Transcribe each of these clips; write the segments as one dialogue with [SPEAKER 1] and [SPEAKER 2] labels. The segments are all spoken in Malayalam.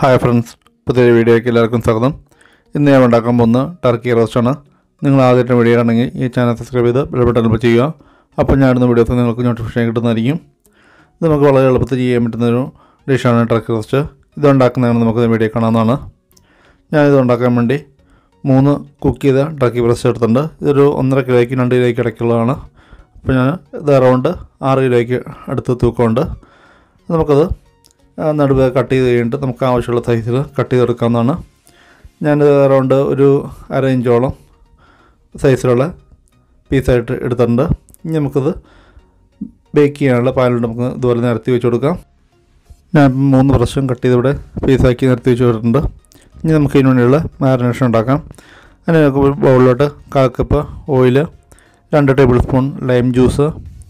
[SPEAKER 1] ഹായ് ഫ്രണ്ട്സ് പുതിയൊരു വീഡിയോയ്ക്ക് എല്ലാവർക്കും സ്വാഗതം ഇന്ന് ഞാൻ ഉണ്ടാക്കാൻ പോകുന്ന ടർക്കി റോസ്റ്റാണ് നിങ്ങൾ ആദ്യമായിട്ട് വീഡിയോ ആണെങ്കിൽ ഈ ചാനൽ സബ്സ്ക്രൈബ് ചെയ്ത് ബെൽബട്ടൺ ചെയ്യുക അപ്പോൾ ഞാൻ ഇടുന്ന വീഡിയോസ് നിങ്ങൾക്ക് നോട്ടിഫിക്കേഷൻ കിട്ടുന്നതായിരിക്കും ഇത് നമുക്ക് വളരെ എളുപ്പത്തിൽ ചെയ്യാൻ പറ്റുന്നൊരു ഡിഷാണ് ടർക്കി റോസ്റ്റ് ഇത് ഉണ്ടാക്കുന്നതാണ് നമുക്ക് വീഡിയോ കാണാവുന്നതാണ് ഞാനിത് ഉണ്ടാക്കാൻ വേണ്ടി മൂന്ന് കുക്ക് ചെയ്ത ടർക്കി ബ്രസ്റ്റ് എടുത്തിട്ടുണ്ട് ഇതൊരു ഒന്നര കിലോയ്ക്ക് രണ്ട് കിലോയ്ക്ക് ഇടയ്ക്കുള്ളതാണ് അപ്പോൾ ഞാൻ ഇത് അറൗണ്ട് ആറ് കിലോയ്ക്ക് അടുത്ത് തൂക്കമുണ്ട് നമുക്കത് ആ, നടുവ് കട്ട് ചെയ്ത് കഴിഞ്ഞിട്ട് നമുക്ക് ആവശ്യമുള്ള സൈസിൽ കട്ട് ചെയ്തെടുക്കാവുന്നതാണ് ഞാനിത് അറൗണ്ട് ഒരു അര ഇഞ്ചോളം സൈസിലുള്ള പീസായിട്ട് എടുത്തിട്ടുണ്ട് ഇനി നമുക്കത് ബേക്ക് ചെയ്യാനുള്ള പാലുണ്ട് നമുക്ക് ഇതുപോലെ നിരത്തി വെച്ച് കൊടുക്കാം ഞാൻ ഇപ്പം മൂന്ന് പ്രാവശ്യം കട്ട് ചെയ്ത് ഇവിടെ പീസാക്കി നിരത്തി വെച്ച് കൊടുത്തിട്ടുണ്ട് ഇനി നമുക്ക് ഇതിന് വേണ്ടിയുള്ള മാരിനേഷൻ ഉണ്ടാക്കാം അതിന് നമുക്ക് ഒരു ബൗളിലോട്ട് കാൽ കപ്പ് ഓയിൽ രണ്ട് ടേബിൾ സ്പൂൺ ലൈം ജ്യൂസ്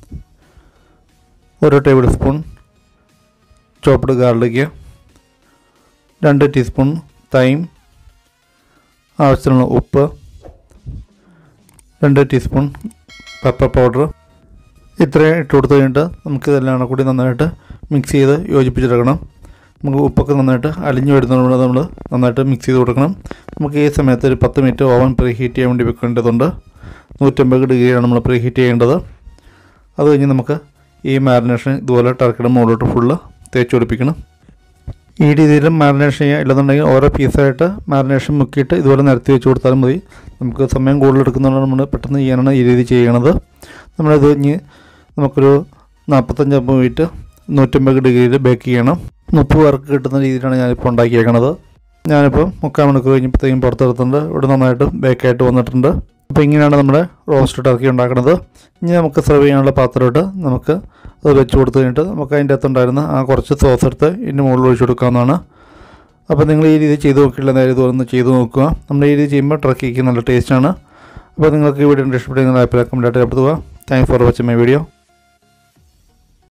[SPEAKER 1] ഒരു ടേബിൾ സ്പൂൺ ചോപ്ഡ് ഗാർലിക് രണ്ട് ടീസ്പൂൺ തൈം ആവശ്യത്തിനുള്ള ഉപ്പ് രണ്ട് ടീസ്പൂൺ പെപ്പർ പൗഡർ ഇത്രയും ഇട്ട് കൊടുത്തു കഴിഞ്ഞിട്ട് നമുക്ക് ഇതെല്ലാം കൂടി നന്നായിട്ട് മിക്സ് ചെയ്ത് യോജിപ്പിച്ചെടുക്കണം നമുക്ക് ഉപ്പൊക്കെ നന്നായിട്ട് അലിഞ്ഞു വരുന്നതുകൊണ്ട് നമ്മൾ നന്നായിട്ട് മിക്സ് ചെയ്ത് കൊടുക്കണം നമുക്ക് ഈ സമയത്ത് ഒരു പത്ത് മിനിറ്റ് ഓവൻ പ്രീ ഹീറ്റ് ചെയ്യാൻ വേണ്ടി വെക്കേണ്ടതുണ്ട് നൂറ്റമ്പത് ഡിഗ്രിയാണ് നമ്മൾ പ്രീ ഹീറ്റ് ചെയ്യേണ്ടത് അത് കഴിഞ്ഞ് നമുക്ക് ഈ മാരിനേഷൻ ഇതുപോലെ ടർക്കിയുടെ മുകളിലോട്ട് ഫുള്ള് തേച്ച് പിടിപ്പിക്കണം ഈ രീതിയിൽ മാരിനേഷൻ ചെയ്യുക ഇല്ലെന്നുണ്ടെങ്കിൽ ഓരോ പീസായിട്ട് മാരിനേഷൻ മുക്കിയിട്ട് ഇതുപോലെ നിരത്തി വെച്ച് കൊടുത്താലും മതി നമുക്ക് സമയം കൂടുതൽ എടുക്കുന്നതുകൊണ്ട് നമ്മൾ പെട്ടെന്ന് ചെയ്യാനാണ് ഈ രീതി ചെയ്യണത് നമ്മളിത് ഇനി നമുക്കൊരു നാൽപ്പത്തഞ്ച് അമ്പത് മിനിറ്റ് നൂറ്റമ്പത് ഡിഗ്രിയിൽ ബേക്ക് ചെയ്യണം മുപ്പത് പേർക്ക് കിട്ടുന്ന രീതിയിലാണ് ഞാനിപ്പോൾ ഉണ്ടാക്കിയേക്കണത് ഞാനിപ്പോൾ മുക്കാൽ മണിക്കൂർ കഴിഞ്ഞപ്പോഴത്തേക്കും പുറത്തെടുത്തിട്ടുണ്ട് ഇവിടെ നന്നായിട്ട് ബേക്കായിട്ട് വന്നിട്ടുണ്ട് അപ്പോൾ ഇങ്ങനെയാണ് നമ്മുടെ റോസ്റ്റ് ടർക്കി ഉണ്ടാക്കുന്നത് ഇനി നമുക്ക് സെർവ് ചെയ്യാനുള്ള പാത്രമായിട്ട് നമുക്ക് അത് വെച്ച് കൊടുത്തു കഴിഞ്ഞിട്ട് നമുക്ക് അതിൻ്റെ അകത്തുണ്ടായിരുന്ന ആ കുറച്ച് സോസ് എടുത്ത് ഇതിൻ്റെ മുകളിൽ ഒഴിച്ച് കൊടുക്കാവുന്നതാണ് അപ്പോൾ നിങ്ങൾ ഈ രീതി ചെയ്ത് നോക്കിയില്ല നേരെ ഇതുപോലെ ഒന്ന് ചെയ്ത് നോക്കുക നമ്മൾ ഈ രീതി ചെയ്യുമ്പോൾ ടർക്കിക്ക് നല്ല ടേസ്റ്റാണ് അപ്പോൾ നിങ്ങൾക്ക് ഈ വീഡിയോ ഇഷ്ടപ്പെട്ടെങ്കിൽ അഭിപ്രായം കമൻറ്റായിട്ട് രേഖപ്പെടുത്തുക thanks for watching my video